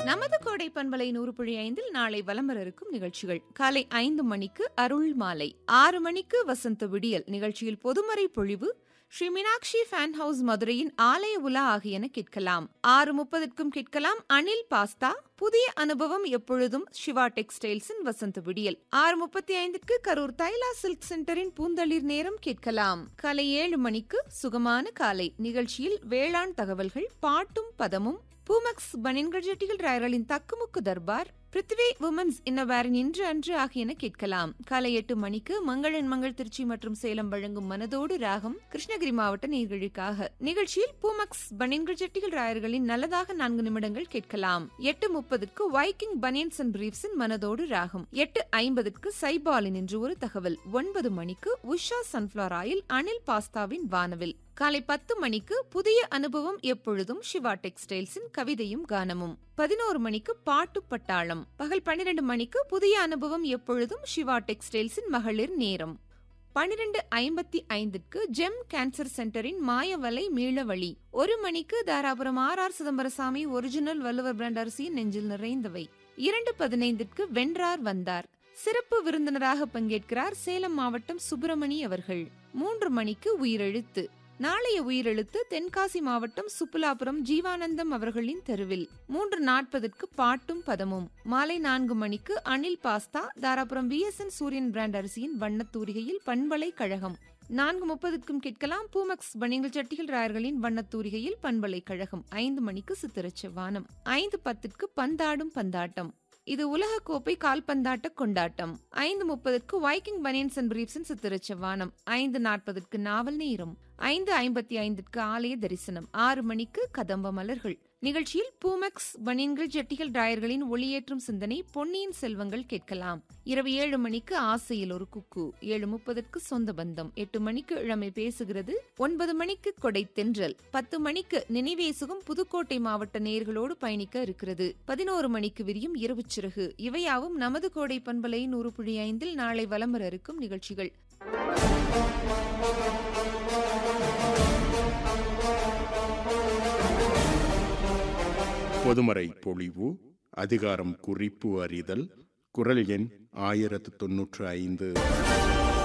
நமது கோடை பண்பலை நூறு புள்ளி ஐந்தில் நாளை வலம் வர இருக்கும் நிகழ்ச்சிகள் காலை ஐந்து மணிக்கு அருள் மாலை ஆறு மணிக்கு வசந்த விடியல் நிகழ்ச்சியில் பொதுமறை பொழிவு ஸ்ரீ மீனாட்சி ஃபேன் ஹவுஸ் மதுரையின் ஆலய உலா ஆகியன கேட்கலாம் ஆறு முப்பதுக்கும் கேட்கலாம் அனில் பாஸ்தா புதிய அனுபவம் எப்பொழுதும் சிவா டெக்ஸ்டைல்ஸின் வசந்த விடியல் ஆறு முப்பத்தி ஐந்துக்கு கரூர் தைலா சில்க் சென்டரின் பூந்தளிர் நேரம் கேட்கலாம் காலை ஏழு மணிக்கு சுகமான காலை நிகழ்ச்சியில் வேளாண் தகவல்கள் பாட்டும் பதமும் பூமக்ஸ் பனின்கள் ஜெட்டிகள் ராயர்களின் தக்குமுக்கு தர்பார் பிருத்வி உமன்ஸ் இன்னவேரின் இன்று அன்று ஆகியன கேட்கலாம் காலை எட்டு மணிக்கு மங்களன் மங்கள் திருச்சி மற்றும் சேலம் வழங்கும் மனதோடு ராகம் கிருஷ்ணகிரி மாவட்ட நீர்கழிக்காக நிகழ்ச்சியில் பூமக்ஸ் பனின்கள் ஜெட்டிகள் ராயர்களின் நல்லதாக நான்கு நிமிடங்கள் கேட்கலாம் எட்டு முப்பதுக்கு வைக்கிங் பனியன்ஸ் அண்ட் பிரீப்ஸின் மனதோடு ராகம் எட்டு ஐம்பதுக்கு சைபாலின் என்று ஒரு தகவல் ஒன்பது மணிக்கு உஷா சன்ஃபிளவர் ஆயில் அனில் பாஸ்தாவின் வானவில் காலை பத்து மணிக்கு புதிய அனுபவம் எப்பொழுதும் சிவா டெக்ஸ்டைல்ஸின் கவிதையும் கானமும் பதினோரு மணிக்கு பாட்டு பட்டாளம் பகல் பன்னிரண்டு மணிக்கு புதிய அனுபவம் எப்பொழுதும் சிவா டெக்ஸ்டைல்ஸின் மகளிர் நேரம் பன்னிரண்டு ஐம்பத்தி ஐந்துக்கு ஜெம் கேன்சர் சென்டரின் மாயவலை மீளவழி ஒரு மணிக்கு Dharapuram R R Chidambarasamy original Valluvar brand அரிசியின் நெஞ்சில் நிறைந்தவை இரண்டு பதினைந்திற்கு வென்றார் வந்தார் சிறப்பு விருந்தினராக பங்கேற்கிறார் சேலம் மாவட்டம் சுப்பிரமணி அவர்கள் மூன்று மணிக்கு உயிரெழுத்து நாளைய உயிரெழுத்து தென்காசி மாவட்டம் சுப்புலாபுரம் ஜீவானந்தம் அவர்களின் தெருவில் மூன்று நாற்பதற்கு பாட்டும் பதமும் மாலை நான்கு மணிக்கு Anil pasta Dharapuram VSN Suriyan brand அரிசியின் வண்ணத்தூரிகையில் பண்பலை கழகம் நான்கு முப்பதுக்கும் கேட்கலாம் பூமக்ஸ் பனிங்கள் சட்டிகள் ராயர்களின் வண்ணத்தூரிகையில் பண்பலை கழகம் ஐந்து மணிக்கு சித்திரச்ச வானம் ஐந்து பத்திற்கு பந்தாடும் பந்தாட்டம் இது உலகக்கோப்பை கால்பந்தாட்ட கொண்டாட்டம் ஐந்து முப்பதற்கு வைக்கிங் பனியன்ஸ் அண்ட் பிரீப்ஸின் சித்திரச்ச வானம் ஐந்து நாற்பதற்கு நாவல் நேரம் ஐந்து ஐம்பத்தி ஐந்திற்கு ஆலய தரிசனம் ஆறு மணிக்கு கதம்ப மலர்கள் நிகழ்ச்சியில் பூமெக்ஸ் பனியன்கள் ஜெட்டிகள் டிராயர்களின் ஒளியேற்றும் சிந்தனை பொன்னியின் செல்வங்கள் கேட்கலாம் இரவு ஏழு மணிக்கு ஆசையில் ஒரு குக்கு ஏழு முப்பதற்கு சொந்த பந்தம் எட்டு மணிக்கு இளமை பேசுகிறது ஒன்பது மணிக்கு கொடை தென்றல் பத்து மணிக்கு நினைவேசுகும் புதுக்கோட்டை மாவட்ட நேர்களோடு பயணிக்க இருக்கிறது பதினோரு மணிக்கு விரியும் இரவு சிறகு இவையாவும் நமது கோடை பண்பலை நூறு புள்ளி ஐந்தில் நாளை வலம் வர இருக்கும் நிகழ்ச்சிகள் பொதுமறை பொழிவு அதிகாரம் குறிப்பு அறிதல் குரல் எண் ஆயிரத்து தொன்னூற்று ஐந்து